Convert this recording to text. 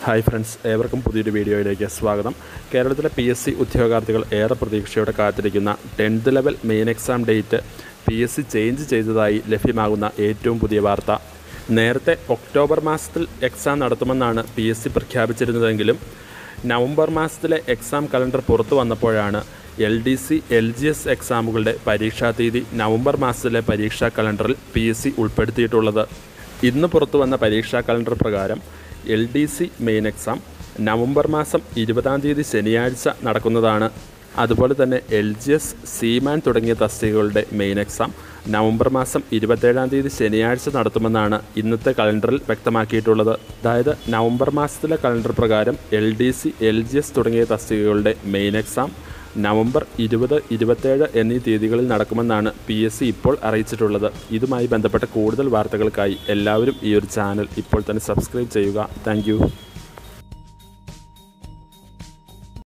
hi friends ഏവർക്കും പുതിയൊരു വീഡിയോയിലേക്ക് സ്വാഗതം കേരളത്തിലെ പി എസ് സി ഉദ്യോഗാർത്ഥികൾ ഏറെ പ്രതീക്ഷയോടെ കാത്തിരിക്കുന്ന tenth level main exam date P S C change ചെയ്തതായി ലഭ്യമാകുന്ന ഏറ്റവും പുതിയ വാർത്ത നേരത്തെ ഒക്ടോബർ മാസത്തിൽ എക്സാം നടത്തുമെന്നാണ് പി എസ് സി പ്രഖ്യാപിച്ചിരുന്നതെങ്കിലും നവംബർ മാസത്തിലെ എക്സാം കലണ്ടർ പുറത്തു വന്നപ്പോഴാണ് L D C L G S എക്സാമുകളുടെ പരീക്ഷാ തീയതി നവംബർ മാസത്തിലെ പരീക്ഷാ കലണ്ടറിൽ പി എസ് സി ഉൾപ്പെടുത്തിയിട്ടുള്ളത് ഇന്ന് പുറത്തു വന്ന പരീക്ഷാ കലണ്ടർ പ്രകാരം L D C main exam November മാസം ഇരുപതാം തീയതി ശനിയാഴ്ച നടക്കുന്നതാണ് അതുപോലെ തന്നെ എൽ ജി എസ് സീമാൻ തുടങ്ങിയ തസ്തികകളുടെ മെയിൻ എക്സാം നവംബർ മാസം ഇരുപത്തേഴാം തീയതി ശനിയാഴ്ച നടത്തുമെന്നാണ് ഇന്നത്തെ കലണ്ടറിൽ വ്യക്തമാക്കിയിട്ടുള്ളത് അതായത് നവംബർ മാസത്തിലെ കലണ്ടർ പ്രകാരം L D C L G S തുടങ്ങിയ തസ്തികകളുടെ മെയിൻ എക്സാം നവംബർ ഇരുപത് ഇരുപത്തേഴ് എന്നീ തീയതികളിൽ നടക്കുമെന്നാണ് പി എസ് സി ഇപ്പോൾ അറിയിച്ചിട്ടുള്ളത് ഇതുമായി ബന്ധപ്പെട്ട കൂടുതൽ വാർത്തകൾക്കായി എല്ലാവരും ഈ ഒരു ചാനൽ ഇപ്പോൾ തന്നെ സബ്സ്ക്രൈബ് ചെയ്യുക താങ്ക്